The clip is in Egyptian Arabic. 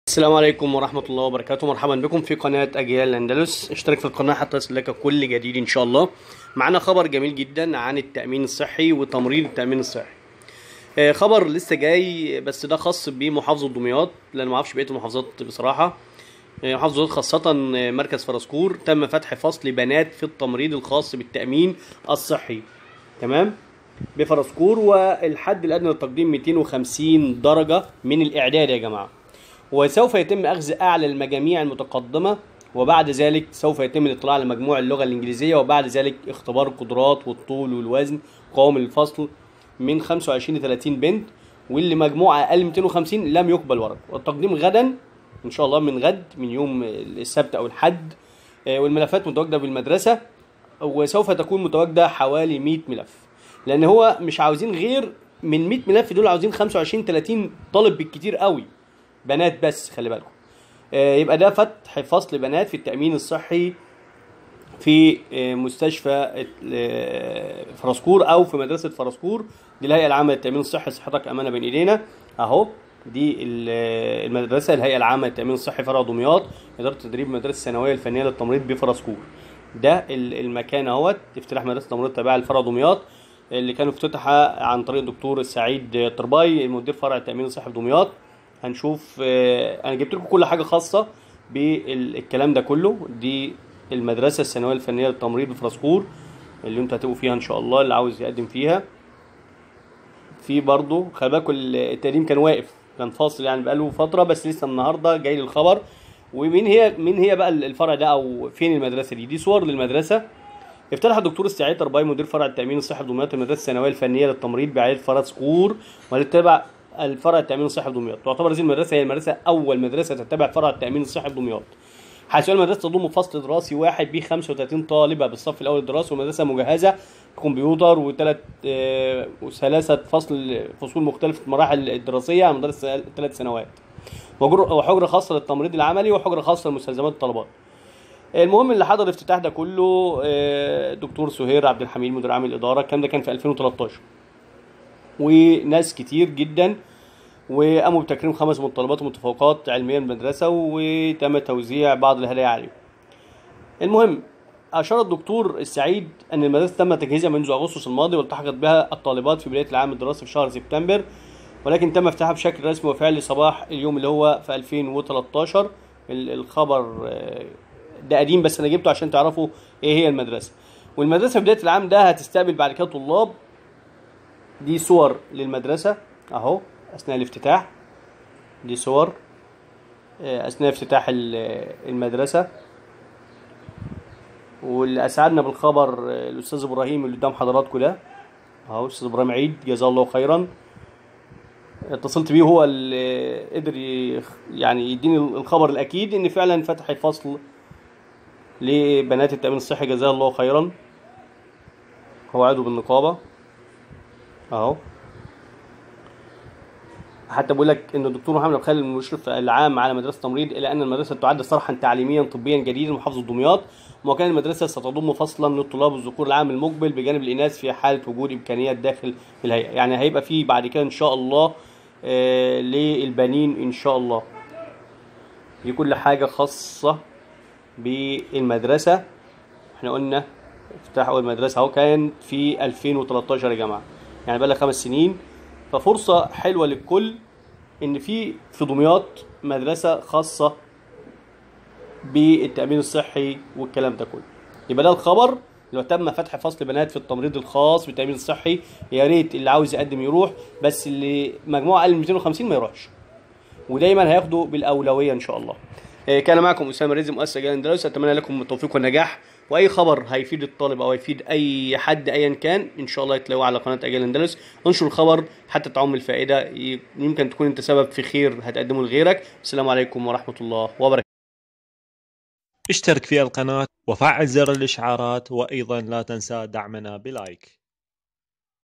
السلام عليكم ورحمة الله وبركاته مرحبا بكم في قناة أجيال الأندلس اشترك في القناة حتى يصلك كل جديد إن شاء الله معنا خبر جميل جدا عن التأمين الصحي وتمريض التأمين الصحي آه، خبر لسه جاي بس ده خاص بمحافظة دمياط لأن ما اعرفش بقية المحافظات بصراحة آه، محافظة دمياط خاصة آه، مركز فرسكور تم فتح فصل بنات في التمريض الخاص بالتأمين الصحي تمام بفرسكور والحد الأدنى للتقديم 250 درجة من الإعداد يا جماعة وسوف يتم أخذ أعلى المجاميع المتقدمة وبعد ذلك سوف يتم الاطلاع على مجموع اللغة الإنجليزية وبعد ذلك اختبار القدرات والطول والوزن قوام الفصل من 25 ل 30 بنت واللي مجموعة أقل من 250 لم يقبل ورق والتقديم غدا إن شاء الله من غد من يوم السبت أو الحد آه، والملفات متواجدة بالمدرسة وسوف تكون متواجدة حوالي 100 ملف لأن هو مش عاوزين غير من 100 ملف دول عاوزين 25 30 طالب بالكتير قوي بنات بس خلي بالكم آه، يبقى ده فتح فصل بنات في التأمين الصحي في آه، مستشفى آه، فرسكور او في مدرسه فرسكور دي الهيئه العامه للتامين الصحي صحتك امانه بين ايدينا اهو دي ال- المدرسه الهيئه العامه للتامين الصحي فرع دمياط اداره تدريب المدارس الثانويه الفنيه للتمريض بفرسكور ده ال- المكان اهوت افتتاح مدرسه التمريض تابعه لفرع دمياط اللي كان افتتح عن طريق الدكتور السعيد طرباي مدير فرع التامين الصحي في دمياط هنشوف آه، انا جبت لكم كل حاجه خاصه بالكلام ده كله دي المدرسه الثانويه الفنيه للتمريض بفرسكور اللي انتوا هتبقوا فيها ان شاء الله اللي عاوز يقدم فيها في برضه خلي بالكم التقديم كان واقف كان فاصل يعني بقاله فتره بس لسه النهارده جاي لي الخبر ومين هي مين هي بقى الفرع ده او فين المدرسه دي دي صور للمدرسه افتتح الدكتور السعيد طرباي مدير فرع التامين الصحي في دمياط المدرسه الثانويه الفنيه للتمريض بعيادة فرع سكور ولتتبع الفرع التامين الصحي في دمياط تعتبر هذه المدرسه هي المدرسه اول مدرسه تتبع فرع التامين الصحي في دمياط حيث المدرسه تضم فصل دراسي واحد ب 35 طالبه بالصف الاول الدراسي والمدرسه مجهزه كمبيوتر وثلاث آه، وثلاثه فصل فصول مختلفه المراحل الدراسيه على مدار ثلاث سنوات وجر- وحجره خاصه للتمريض العملي وحجره خاصه لمستلزمات الطلبات المهم اللي حضر الافتتاح ده كله آه، دكتور سهير عبد الحميد مدير عام الاداره الكلام ده كان في 2013 وناس كتير جدا وقاموا بتكريم خمس متطلبات ومتفوقات علميه من المدرسه وتم توزيع بعض الهدايا عليهم. المهم اشار الدكتور السعيد ان المدرسه تم تجهيزها منذ اغسطس الماضي والتحقت بها الطالبات في بدايه العام الدراسي في شهر سبتمبر ولكن تم افتتاحها بشكل رسمي وفعلي صباح اليوم اللي هو في 2013 ال- الخبر آه، ده قديم بس انا جبته عشان تعرفوا ايه هي المدرسه والمدرسه في بدايه العام ده هتستقبل بعد كده طلاب دي صور للمدرسه اهو اثناء الافتتاح دي صور آه، اثناء افتتاح ال- المدرسه واللي اسعدنا بالخبر آه، الاستاذ ابراهيم اللي قدام حضراتكم ده اهو الاستاذ ابراهيم عيد جزاه الله خيرا اتصلت بيه هو اللي قدر يخ- يعني يديني الخبر الاكيد ان فعلا فتح فصل لبنات التامين الصحي جزاه الله خيرا هو عضو بالنقابه اهو حتى بقول لك ان الدكتور محمد ابو خالد المشرف العام على مدرسه التمريض الى ان المدرسه تعد صرحا تعليميا طبيا جديدا لمحافظه دمياط وكان المدرسه ستضم فصلا للطلاب الذكور العام المقبل بجانب الاناث في حاله وجود امكانيات داخل الهيئه يعني هيبقى في بعد كده ان شاء الله آه للبنين ان شاء الله دي كل حاجه خاصه بالمدرسه احنا قلنا افتتاح اول مدرسه اهو كان في 2013 يا جماعه يعني بقى لها خمس سنين ففرصه حلوه للكل ان في في دمياط مدرسه خاصه بالتامين الصحي والكلام ده كله يبقى ده الخبر لو تم فتح فصل بنات في التمريض الخاص بالتامين الصحي يا ريت اللي عاوز يقدم يروح بس اللي مجموعه اقل من 250 ما يروحش ودايما هياخدوا بالاولويه ان شاء الله آه، كان معكم اسامه رزق مؤسس جال اندلس اتمنى لكم التوفيق والنجاح واي خبر هيفيد الطالب او هيفيد اي حد ايا كان ان شاء الله تلاقوه على قناه اجيال اندلس انشر الخبر حتى تعم الفائده ي- يمكن تكون انت سبب في خير هتقدمه لغيرك السلام عليكم ورحمه الله وبركاته اشترك في القناة وفعل زر الإشعارات وأيضا لا تنسى دعمنا بلايك